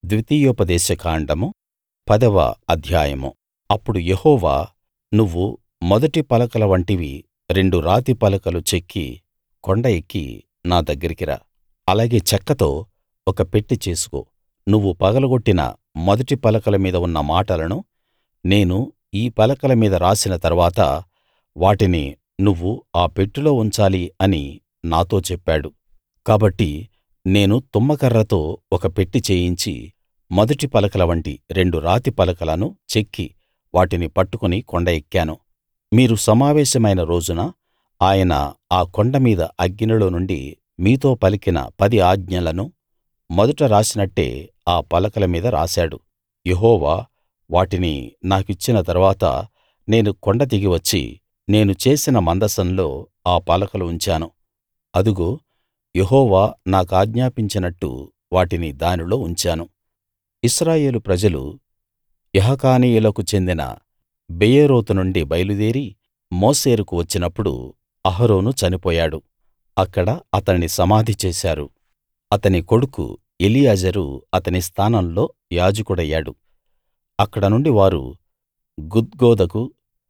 ద్వితీయోపదేశ కాండము పదవ అధ్యాయము అప్పుడు యెహోవా నువ్వు మొదటి పలకల వంటివి రెండు రాతి పలకలు చెక్కి కొండ ఎక్కి నా దగ్గరికి రా అలాగే చెక్కతో ఒక పెట్టె చేసుకో నువ్వు పగలగొట్టిన మొదటి పలకల మీద ఉన్న మాటలను నేను ఈ పలకల మీద రాసిన తరువాత వాటిని నువ్వు ఆ పెట్టెలో ఉంచాలి అని నాతో చెప్పాడు కాబట్టి నేను తుమ్మకర్రతో ఒక పెట్టె చేయించి మొదటి పలకల వంటి రెండు రాతి పలకలను చెక్కి వాటిని పట్టుకుని కొండ ఎక్కాను మీరు సమావేశమైన రోజున ఆయన ఆ కొండ మీద అగ్నిలో నుండి మీతో పలికిన పది ఆజ్ఞలను మొదట రాసినట్టే ఆ పలకల మీద రాశాడు యెహోవా వాటిని నాకిచ్చిన తరువాత నేను కొండ దిగి వచ్చి నేను చేసిన మందసంలో ఆ పలకలు ఉంచాను అదుగో యెహోవా నాకాజ్ఞాపించినట్టు వాటిని దానిలో ఉంచాను ఇశ్రాయేలు ప్రజలు యహకానీయులకు చెందిన బెయేరోతు నుండి బయలుదేరి మోసేరుకు వచ్చినప్పుడు అహరోను చనిపోయాడు అక్కడ అతణ్ణి సమాధి చేశారు అతని కొడుకు ఎలియాజరు అతని స్థానంలో యాజకుడయ్యాడు అక్కడ నుండి వారు గుద్గోదకు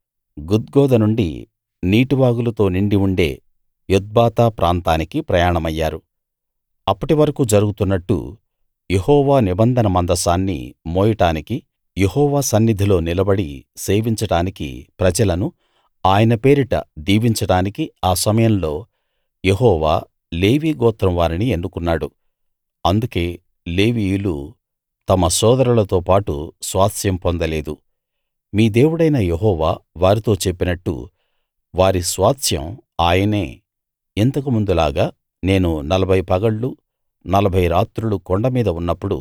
గుద్గోద నుండి నీటివాగులతో నిండి ఉండే యొత్బాతా ప్రాంతానికి ప్రయాణమయ్యారు అప్పటి వరకూ జరుగుతున్నట్టు యెహోవా నిబంధన మందసాన్ని మోయడానికి యెహోవా సన్నిధిలో నిలబడి సేవించడానికి ప్రజలను ఆయన పేరిట దీవించడానికి ఆ సమయంలో యెహోవా లేవీ గోత్రం వారిని ఎన్నుకున్నాడు అందుకే లేవీయులు తమ సోదరులతో పాటు స్వాస్థ్యం పొందలేదు మీ దేవుడైన యెహోవా వారితో చెప్పినట్టు వారి స్వాస్థ్యం ఆయనే ఇంతకు ముందులాగా నేను నలభై పగళ్లు నలభై రాత్రులు కొండ మీద ఉన్నప్పుడు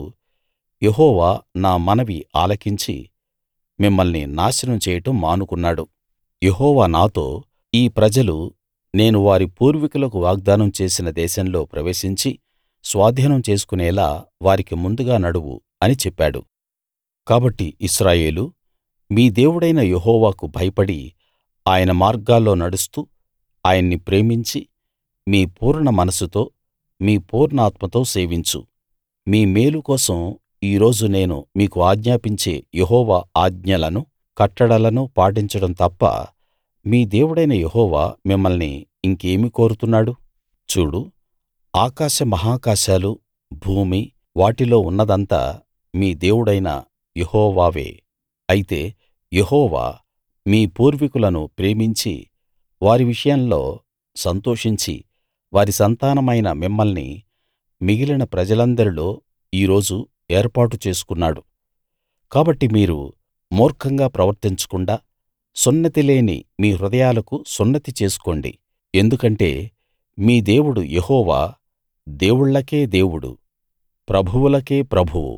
యెహోవా నా మనవి ఆలకించి మిమ్మల్ని నాశనం చేయడం మానుకున్నాడు యెహోవా నాతో ఈ ప్రజలు నేను వారి పూర్వీకులకు వాగ్దానం చేసిన దేశంలో ప్రవేశించి స్వాధీనం చేసుకునేలా వారికి ముందుగా నడువు అని చెప్పాడు కాబట్టి ఇశ్రాయేలూ మీ దేవుడైన యెహోవాకు భయపడి ఆయన మార్గాల్లో నడుస్తూ ఆయన్ని ప్రేమించి మీ పూర్ణ మనస్సుతో మీ పూర్ణాత్మతో సేవించు మీ మేలు కోసం ఈ రోజు నేను మీకు ఆజ్ఞాపించే యెహోవా ఆజ్ఞలను కట్టడలను పాటించడం తప్ప మీ దేవుడైన యెహోవా మిమ్మల్ని ఇంకేమి కోరుతున్నాడు చూడు ఆకాశ మహాకాశాలు భూమి వాటిలో ఉన్నదంతా మీ దేవుడైన యెహోవావే అయితే యెహోవా మీ పూర్వీకులను ప్రేమించి వారి విషయంలో సంతోషించి వారి సంతానమైన మిమ్మల్ని మిగిలిన ప్రజలందరిలో ఈ రోజు ఏర్పాటు చేసుకున్నాడు కాబట్టి మీరు మూర్ఖంగా ప్రవర్తించకుండా సున్నతి లేని మీ హృదయాలకు సున్నతి చేసుకోండి ఎందుకంటే మీ దేవుడు యెహోవా దేవుళ్ళకే దేవుడు ప్రభువులకే ప్రభువు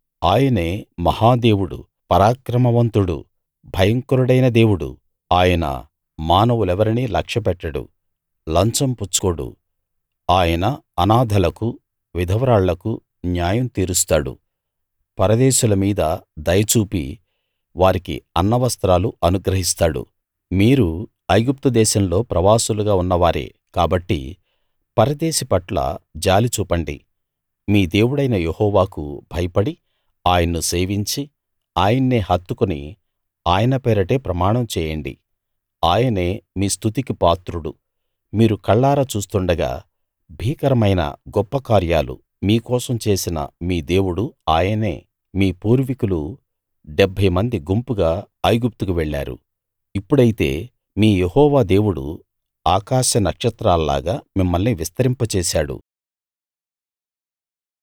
ఆయనే మహాదేవుడు పరాక్రమవంతుడు భయంకరుడైన దేవుడు ఆయన మానవులెవరినీ లక్ష్యపెట్టడు లంచం పుచ్చుకోడు ఆయన అనాథలకు విధవరాళ్లకు న్యాయం తీరుస్తాడు పరదేశుల మీద దయ చూపి వారికి అన్నవస్త్రాలు అనుగ్రహిస్తాడు మీరు ఐగుప్తు దేశంలో ప్రవాసులుగా ఉన్నవారే కాబట్టి పరదేశి పట్ల జాలి చూపండి మీ దేవుడైన యెహోవాకు భయపడి ఆయన్ను సేవించి ఆయన్నే హత్తుకుని ఆయన పేరటే ప్రమాణం చేయండి ఆయనే మీ స్తుతికి పాత్రుడు మీరు కళ్ళారా చూస్తుండగా భీకరమైన గొప్ప కార్యాలు మీ కోసం చేసిన మీ దేవుడు ఆయనే మీ పూర్వీకులు డెబ్భై మంది గుంపుగా ఐగుప్తుకు వెళ్ళారు ఇప్పుడైతే మీ యెహోవా దేవుడు ఆకాశ నక్షత్రాల్లాగా మిమ్మల్ని విస్తరింపచేశాడు